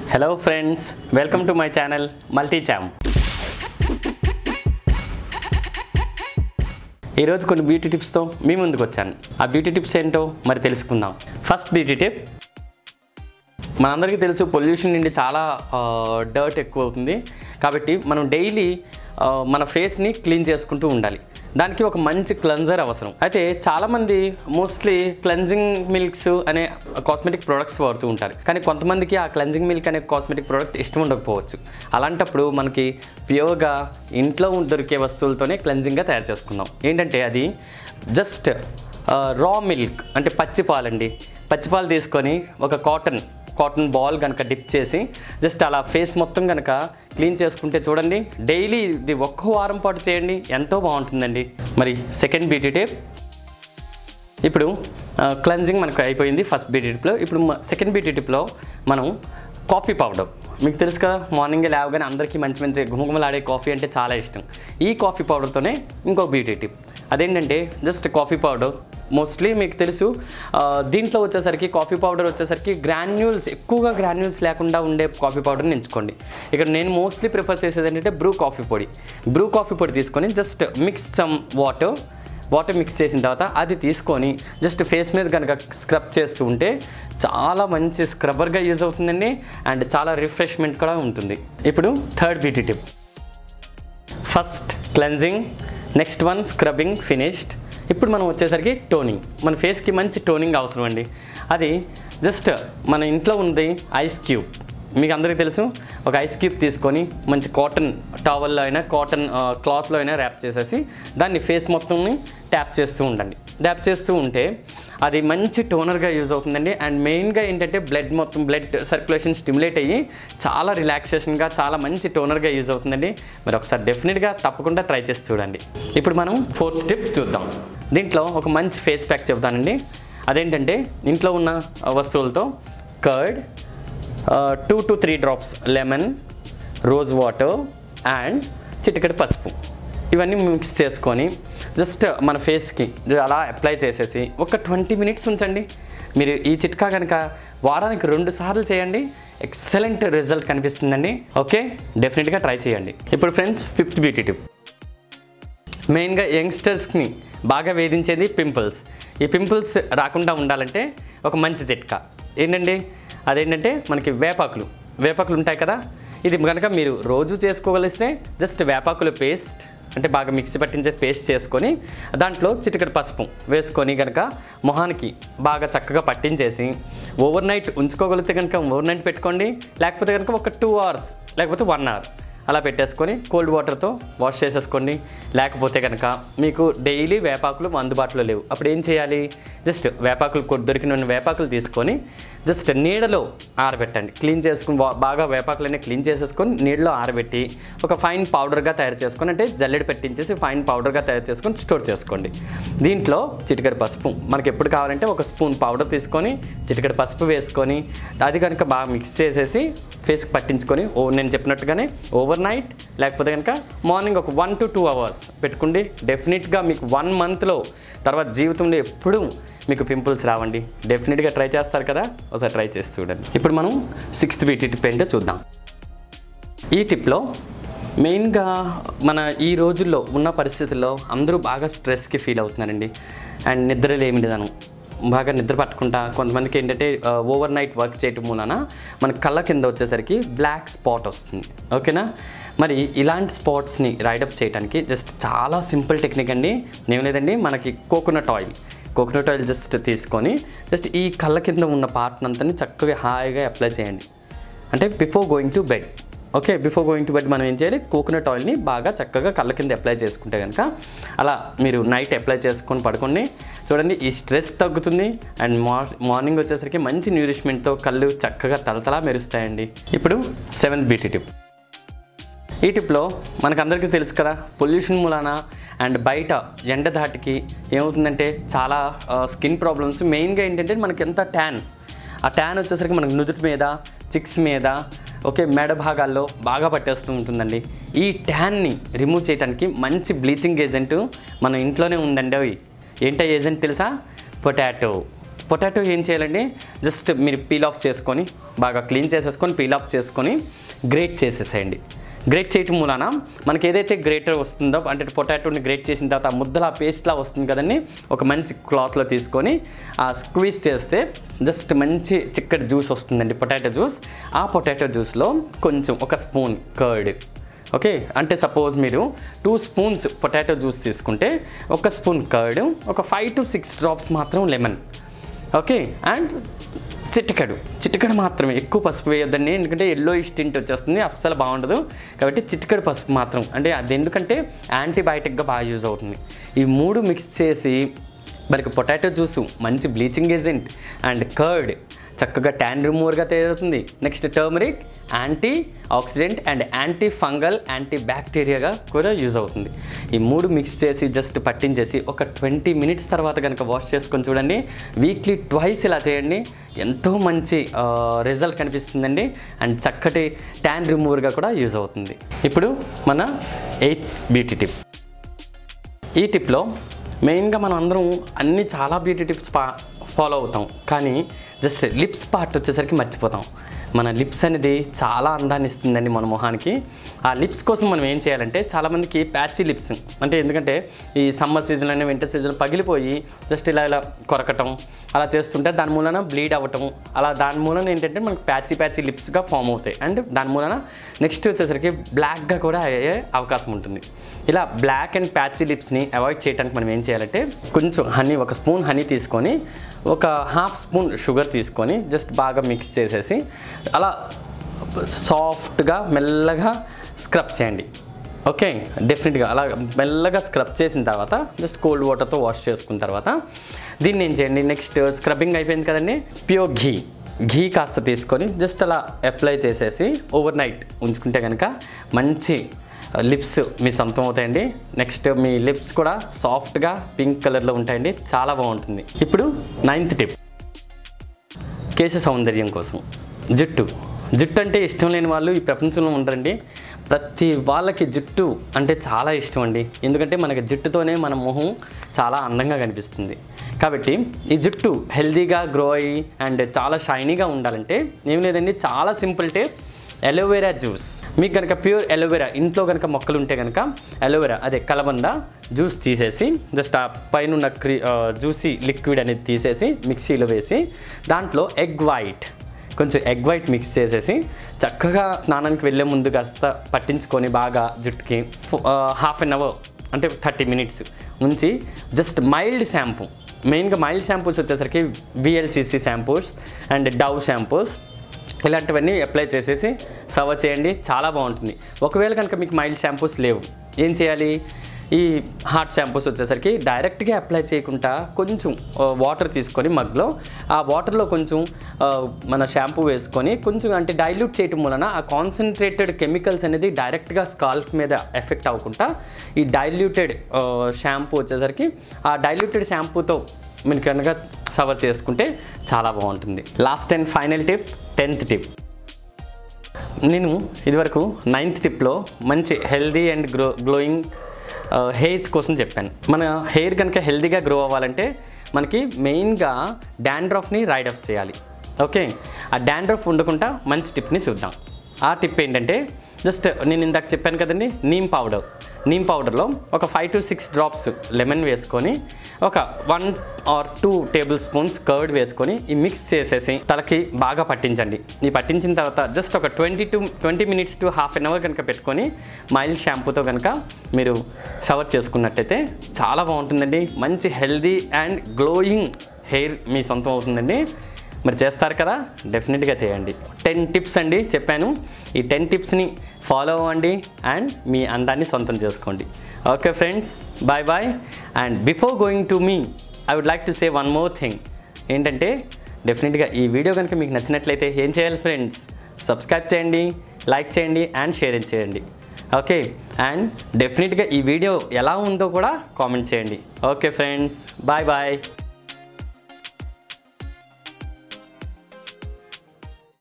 hello friends welcome to my channel multi charm ఈరోజు కొన్ని beauty టిప్స్తో మీ ముందుకు వచ్చాను ఆ బ్యూటీ టిప్స్ ఏంటో మరి తెలుసుకుందాం ఫస్ట్ బ్యూటీ టిప్ మనందరికీ తెలుసు పొల్యూషన్ నుండి చాలా డర్ట్ ఎక్కువ అవుతుంది కాబట్టి మనం డైలీ మన ఫేస్ని క్లీన్ చేసుకుంటూ ఉండాలి దానికి ఒక మంచి క్లెన్జర్ అవసరం అయితే చాలామంది మోస్ట్లీ క్లెన్జింగ్ మిల్క్స్ అనే కాస్మెటిక్ ప్రోడక్ట్స్ వాడుతూ ఉంటారు కానీ కొంతమందికి ఆ క్లెన్జింగ్ మిల్క్ అనే కాస్మెటిక్ ప్రోడక్ట్ ఇష్టం ఉండకపోవచ్చు అలాంటప్పుడు మనకి ప్యూర్గా ఇంట్లో దొరికే వస్తువులతోనే క్లెన్జింగ్గా తయారు చేసుకుందాం ఏంటంటే అది జస్ట్ రా మిల్క్ అంటే పచ్చి పాలండి పచ్చి పాలు తీసుకొని ఒక కాటన్ కాటన్ బాల్ కనుక డిప్ చేసి జస్ట్ అలా ఫేస్ మొత్తం కనుక క్లీన్ చేసుకుంటే చూడండి డైలీ ఇది ఒక్క వారం పాటు చేయండి ఎంతో బాగుంటుందండి మరి సెకండ్ బ్యూటీ టిప్ ఇప్పుడు క్లెన్జింగ్ మనకు అయిపోయింది ఫస్ట్ బ్యూటీ టిప్లో ఇప్పుడు సెకండ్ బ్యూటీ టిప్లో మనం కాఫీ పౌడర్ మీకు తెలుసు కదా మార్నింగే లేవగానే అందరికీ మంచి మంచి గుమగుమలాడే కాఫీ అంటే చాలా ఇష్టం ఈ కాఫీ పౌడర్తోనే ఇంకో బ్యూటీ టిప్ అదేంటంటే జస్ట్ కాఫీ పౌడర్ మోస్ట్లీ మీకు తెలుసు ఆ, దీంట్లో వచ్చేసరికి కాఫీ పౌడర్ వచ్చేసరికి గ్రాన్యూల్స్ ఎక్కువగా గ్రాన్యూల్స్ లేకుండా ఉండే కాఫీ పౌడర్ని ఎంచుకోండి ఇక్కడ నేను మోస్ట్లీ ప్రిఫర్ చేసేది ఏంటంటే బ్రూ కాఫీ పొడి బ్రూ కాఫీ పొడి తీసుకొని just mix some water water mix చేసిన తర్వాత అది తీసుకొని జస్ట్ ఫేస్ మీద కనుక స్క్రబ్ చేస్తూ ఉంటే చాలా మంచి స్క్రబ్బర్గా యూజ్ అవుతుందండి అండ్ చాలా రిఫ్రెష్మెంట్ కూడా ఉంటుంది ఇప్పుడు third beauty tip first cleansing next one scrubbing finished ఇప్పుడు మనం వచ్చేసరికి టోనింగ్ మన ఫేస్కి మంచి టోనింగ్ అవసరం అండి అది జస్ట్ మన ఇంట్లో ఉంది ఐస్ క్యూబ్ మీకు అందరికీ తెలుసు ఒక ఐస్ క్యూబ్ తీసుకొని మంచి కాటన్ టవల్లో అయినా కాటన్ క్లాత్లో అయినా ర్యాప్ చేసేసి దాన్ని ఫేస్ మొత్తంని ట్యాప్ చేస్తూ ఉండండి ట్యాప్ చేస్తూ ఉంటే అది మంచి టోనర్గా యూజ్ అవుతుందండి అండ్ మెయిన్గా ఏంటంటే బ్లడ్ మొత్తం బ్లడ్ సర్క్యులేషన్ స్టిమ్యులేట్ అయ్యి చాలా రిలాక్సేషన్గా చాలా మంచి టోనర్గా యూజ్ అవుతుందండి మరి ఒకసారి డెఫినెట్గా తప్పకుండా ట్రై చేసి చూడండి ఇప్పుడు మనం ఫోర్త్ టిప్ చూద్దాం దీంట్లో ఒక మంచి ఫేస్ ప్యాక్ చెప్తానండి అదేంటంటే ఇంట్లో ఉన్న వస్తువులతో curd two to three drops lemon rose water and చిటికెడు పసుపు ఇవన్నీ మిక్స్ చేసుకొని జస్ట్ మన ఫేస్కి అలా అప్లై చేసేసి ఒక ట్వంటీ మినిట్స్ ఉంచండి మీరు ఈ చిట్కా కనుక వారానికి రెండు సార్లు చేయండి ఎక్సలెంట్ రిజల్ట్ కనిపిస్తుందండి ఓకే డెఫినెట్గా ట్రై చేయండి ఇప్పుడు ఫ్రెండ్స్ ఫిఫ్త్ బ్యూటీ టిప్ మెయిన్గా యంగ్స్టర్స్ని బాగా వేధించేది పింపుల్స్ ఈ పింపుల్స్ రాకుండా ఉండాలంటే ఒక మంచి చిట్కా ఏంటండి అదేంటంటే మనకి వేపాకులు వేపాకులు ఉంటాయి కదా ఇది కనుక మీరు రోజు చేసుకోగలిస్తే జస్ట్ వేపాకుల పేస్ట్ అంటే బాగా మిక్సీ పట్టించే పేస్ట్ చేసుకొని దాంట్లో చిటికెడు పసుపు వేసుకొని కనుక మొహానికి బాగా చక్కగా పట్టించేసి ఓవర్ నైట్ ఉంచుకోగలిగితే కనుక ఓవర్ నైట్ పెట్టుకోండి లేకపోతే కనుక ఒక టూ అవర్స్ లేకపోతే వన్ అవర్ అలా పెట్టేసుకొని కోల్డ్ వాటర్తో వాష్ చేసేసుకోండి లేకపోతే కనుక మీకు డైలీ వేపాకులు అందుబాటులో లేవు అప్పుడు ఏం చేయాలి జస్ట్ వేపాకులు కొ- దొరికిన వేపాకులు తీసుకొని జస్ట్ నీడలో ఆరబెట్టండి క్లీన్ చేసుకుని వా- బాగా వేపాకులన్నీ క్లీన్ చేసేసుకొని నీడలో ఆరబెట్టి ఒక ఫైన్ పౌడర్గా తయారు చేసుకొని అంటే జల్లెడ పెట్టించేసి ఫైన్ పౌడర్గా తయారు చేసుకొని స్టోర్ చేసుకోండి దీంట్లో చిటికెడు పసుపు మనకి ఎప్పుడు కావాలంటే ఒక స్పూన్ పౌడర్ తీసుకొని చిటికెడు పసుపు వేసుకొని అది కనుక బాగా మిక్స్ చేసేసి ఫేస్కి పట్టించుకొని ఓ నేను చెప్పినట్టుగానే ఓవర్ నైట్ లేకపోతే కనుక మార్నింగ్ ఒక వన్ టు టూ అవర్స్ పెట్టుకోండి డెఫినెట్గా మీకు వన్ మంత్లో తర్వాత జీవితంలో ఎప్పుడూ మీకు పింపుల్స్ రావండి డెఫినెట్గా ట్రై చేస్తారు కదా ఒకసారి ట్రై చేసి చూడండి ఇప్పుడు మనం సిక్స్త్ బ్యూటీ టిప్ ఏంటో చూద్దాం ఈ టిప్లో మెయిన్గా మన ఈ రోజుల్లో ఉన్న పరిస్థితుల్లో అందరూ బాగా స్ట్రెస్కి ఫీల్ అవుతున్నారండి అండ్ నిద్ర లేమిదనం బాగా నిద్ర పట్టకుండా కొంతమందికి ఏంటంటే ఓవర్ నైట్ వర్క్ చేయటం మూలన మన కళ్ళ కింద వచ్చేసరికి బ్లాక్ స్పాట్ వస్తుంది ఓకేనా మరి ఇలాంటి స్పాట్స్ని రైడప్ చేయడానికి జస్ట్ చాలా సింపుల్ టెక్నిక్ అండి ఏం లేదండి మనకి coconut oil coconut oil just తీసుకొని జస్ట్ ఈ కళ్ళ కింద ఉన్న పార్ట్ అంతా చక్కగా హాయిగా అప్లై చేయండి అంటే before going to bed okay before going to bed మనం ఏం చేయాలి కోకోనట్ ఆయిల్ని బాగా చక్కగా కళ్ళ కింద అప్లై చేసుకుంటే కనుక అలా మీరు నైట్ అప్లై చేసుకొని పడుకోండి చూడండి ఈ స్ట్రెస్ తగ్గుతుంది అండ్ మార్ మార్నింగ్ వచ్చేసరికి మంచి న్యూరిష్మెంట్తో కళ్ళు చక్కగా తలతలా మెరుస్తాయండి ఇప్పుడు సెవెంత్ బ్యూటీ టిప్ ఈ టిప్లో మనకందరికీ తెలుసు కదా పొల్యూషన్ మూలాన అండ్ బయట ఎండ ధాటికి ఏమవుతుందంటే చాలా స్కిన్ ప్రాబ్లమ్స్ మెయిన్గా ఏంటంటే మనకి ఎంత ట్యాన్ ఆ ట్యాన్ వచ్చేసరికి మనకు నుదుటి మీద చిక్స్ మీద ఓకే మెడ భాగాల్లో బాగా పట్టేస్తూ ఉంటుందండి ఈ ట్యాన్ని రిమూవ్ చేయడానికి మంచి బ్లీచింగ్ ఏజెంట్ మన ఇంట్లోనే ఉందండి అవి ఏంటో ఏజెంట్ తెలుసా పొటాటో పొటాటో ఏం చేయాలండి జస్ట్ మీరు పీల్ ఆఫ్ చేసుకొని బాగా క్లీన్ చేసేసుకొని పీల్ ఆఫ్ చేసుకొని గ్రేట్ చేసేసేయండి గ్రేట్ చేయటం మూలాన మనకి ఏదైతే గ్రేటర్ వస్తుందో అంటే పొటాటోని గ్రేట్ చేసిన తర్వాత ఆ ముద్దలా పేస్ట్లా వస్తుంది కదండి ఒక మంచి క్లాత్లో తీసుకొని ఆ స్క్వీజ్ చేస్తే జస్ట్ మంచి చిక్కటి జ్యూస్ వస్తుందండి పొటాటో జ్యూస్ ఆ పొటాటో జ్యూస్లో కొంచెం ఒక స్పూన్ కర్డ్ ఓకే అంటే సపోజ్ మీరు టూ స్పూన్స్ పొటాటో జ్యూస్ తీసుకుంటే ఒక స్పూన్ కర్డ్ ఒక ఫైవ్ టు సిక్స్ డ్రాప్స్ మాత్రం లెమన్ ఓకే అండ్ చిటికెడు చిటికెడు మాత్రమే ఎక్కువ పసుపు వేయొద్దండి ఎందుకంటే ఎల్లో టింట్ వచ్చేస్తుంది అస్సలు బాగుండదు కాబట్టి చిటికెడు పసుపు మాత్రం అంటే అది ఎందుకంటే యాంటీబయాటిక్గా బాగా యూజ్ అవుతుంది ఈ మూడు మిక్స్ చేసి మనకి పొటాటో జ్యూసు మంచి బ్లీచింగ్ ఏజెంట్ అండ్ కర్డ్ చక్కగా ట్యాన్ రిమూవర్గా తయారవుతుంది next turmeric antioxidant and antifungal యాంటీ బ్యాక్టీరియాగా కూడా యూజ్ అవుతుంది ఈ మూడు మిక్స్ చేసి జస్ట్ పట్టించేసి ఒక ట్వంటీ మినిట్స్ తర్వాత కనుక వాష్ చేసుకొని చూడండి వీక్లీ ట్వైస్ ఇలా చేయండి ఎంతో మంచి రిజల్ట్ కనిపిస్తుందండి అండ్ చక్కటి ట్యాన్ రిమూవర్గా కూడా యూజ్ అవుతుంది ఇప్పుడు మన ఎయిత్ బ్యూటీ టిప్ ఈ టిప్లో మెయిన్గా మనం అందరం అన్ని చాలా బ్యూటీ టిప్స్ పా ఫాలో అవుతాం కానీ జస్ట్ లిప్స్ పార్ట్ వచ్చేసరికి మర్చిపోతాం మన లిప్స్ అనేది చాలా అందాన్ని ఇస్తుందండి మన మొహానికి ఆ లిప్స్ కోసం మనం ఏం చేయాలంటే చాలామందికి ప్యాచీ లిప్స్ అంటే ఎందుకంటే ఈ సమ్మర్ సీజన్ అనే వింటర్ సీజన్ పగిలిపోయి జస్ట్ ఇలా ఇలా కొరకటం అలా చేస్తుంటే దాని మూలన బ్లీడ్ అవ్వటం అలా దాని మూలన ఏంటంటే మనకి ప్యాచీ ప్యాచీ లిప్స్గా ఫామ్ అవుతాయి అండ్ దాని మూలన నెక్స్ట్ వచ్చేసరికి బ్లాక్గా కూడా అయ్యే అవకాశం ఉంటుంది ఇలా బ్లాక్ అండ్ ప్యాచీ లిప్స్ని అవాయిడ్ చేయడానికి మనం ఏం చేయాలంటే కొంచెం హనీ ఒక స్పూన్ హనీ తీసుకొని ఒక హాఫ్ స్పూన్ షుగర్ తీసుకొని జస్ట్ బాగా మిక్స్ చేసేసి అలా సాఫ్ట్గా మెల్లగా స్క్రబ్ చేయండి ఓకే డెఫినెట్గా అలా మెల్లగా స్క్రబ్ చేసిన తర్వాత జస్ట్ కోల్డ్ వాటర్తో వాష్ చేసుకున్న తర్వాత దీన్ని ఏం చేయండి నెక్స్ట్ స్క్రబ్బింగ్ అయిపోయింది కదండి ప్యూర్ ఘీ ఘీ కాస్త తీసుకొని జస్ట్ అలా అప్లై చేసేసి ఓవర్ నైట్ ఉంచుకుంటే కనుక మంచి లిప్స్ మీ సొంతం అవుతాయండి నెక్స్ట్ మీ లిప్స్ కూడా సాఫ్ట్గా పింక్ కలర్లో ఉంటాయండి చాలా బాగుంటుంది ఇప్పుడు నైన్త్ టిప్ కేశ సౌందర్యం కోసం జుట్టు జుట్టు అంటే ఇష్టం లేని వాళ్ళు ఈ ప్రపంచంలో ఉండరండి ప్రతి వాళ్ళకి జుట్టు అంటే చాలా ఇష్టం అండి ఎందుకంటే మనకి జుట్టుతోనే మన మొహం చాలా అందంగా కనిపిస్తుంది కాబట్టి ఈ జుట్టు హెల్తీగా గ్రో అయ్యి అండ్ చాలా షైనీగా ఉండాలంటే ఏం లేదండి చాలా సింపుల్ టిప్ ఎలోవెరా జ్యూస్ మీకు కనుక ప్యూర్ ఎలోవెరా ఇంట్లో కనుక మొక్కలు ఉంటే కనుక ఎలోవెరా అదే కలబంద జ్యూస్ తీసేసి జస్ట్ ఆ పైన ఉన్న క్రీ జ్యూసీ లిక్విడ్ అనేది తీసేసి మిక్సీలో వేసి దాంట్లో ఎగ్ వైట్ కొంచెం ఎగ్ వైట్ మిక్స్ చేసేసి చక్కగా స్నానానికి వెళ్ళే ముందు కాస్త పట్టించుకొని బాగా జుట్టుకి హాఫ్ అన్ అవర్ అంటే థర్టీ మినిట్స్ ఉంచి జస్ట్ మైల్డ్ షాంపూ మెయిన్గా మైల్డ్ షాంపూస్ వచ్చేసరికి VLCC shampoos and Dove shampoos ఇలాంటివన్నీ అప్లై చేసేసి సర్వ్ చేయండి చాలా బాగుంటుంది ఒకవేళ కనుక మీకు మైల్డ్ షాంపూస్ లేవు ఏం చేయాలి ఈ హాట్ షాంపూస్ వచ్చేసరికి డైరెక్ట్గా అప్లై చేయకుండా కొంచెం వాటర్ తీసుకొని మగ్లో ఆ వాటర్లో కొంచెం ఆ, మన షాంపూ వేసుకొని కొంచెం అంటే డైల్యూట్ చేయటం వలన ఆ కాన్సన్ట్రేటెడ్ కెమికల్స్ అనేది డైరెక్ట్గా స్కాల్ప్ మీద ఎఫెక్ట్ అవ్వకుండా ఈ డైల్యూటెడ్ షాంపూ వచ్చేసరికి ఆ డైల్యూటెడ్ షాంపూతో మీరు కనుక సవర్ చేసుకుంటే చాలా బాగుంటుంది last and final tip tenth tip నేను ఇదివరకు నైన్త్ టిప్లో మంచి healthy and grow glowing hairs కోసం చెప్పాను మన హెయిర్ కనుక హెల్దీగా గ్రో అవ్వాలంటే మనకి మెయిన్గా డాండ్రఫ్ని రైడ్ ఆఫ్ చేయాలి ఓకే ఆ డాండ్రఫ్ ఉండకుండా మంచి టిప్ని చూద్దాం ఆ టిప్ ఏంటంటే జస్ట్ నేను ఇందాక చెప్పాను కదండి నీమ్ పౌడర్ నీమ్ పౌడర్లో ఒక five to six drops lemon వేసుకొని ఒక one or two tablespoons curd వేసుకొని ఈ మిక్స్ చేసేసి తలకి బాగా పట్టించండి ఈ పట్టించిన తర్వాత జస్ట్ ఒక twenty to twenty minutes to half an hour కనుక పెట్టుకొని మైల్డ్ షాంపూతో కనుక మీరు షవర్ చేసుకున్నట్టయితే చాలా బాగుంటుందండి మంచి హెల్దీ అండ్ గ్లోయింగ్ హెయిర్ మీ సొంతం అవుతుందండి మరి చేస్తారు కదా డెఫినెట్గా చేయండి టెన్ టిప్స్ అండి చెప్పాను ఈ టెన్ టిప్స్ని ఫాలో అవ్వండి అండ్ మీ అందాన్ని సొంతం చేసుకోండి okay friends bye bye and before going to మీ I would like to say one more thing ఏంటంటే డెఫినెట్గా ఈ వీడియో కనుక మీకు నచ్చినట్లయితే ఏం చేయాలి ఫ్రెండ్స్ సబ్స్క్రైబ్ చేయండి లైక్ చేయండి అండ్ షేర్ చేయండి ఓకే అండ్ డెఫినెట్గా ఈ వీడియో ఎలా ఉందో కూడా కామెంట్ చేయండి ఓకే ఫ్రెండ్స్ బాయ్ బాయ్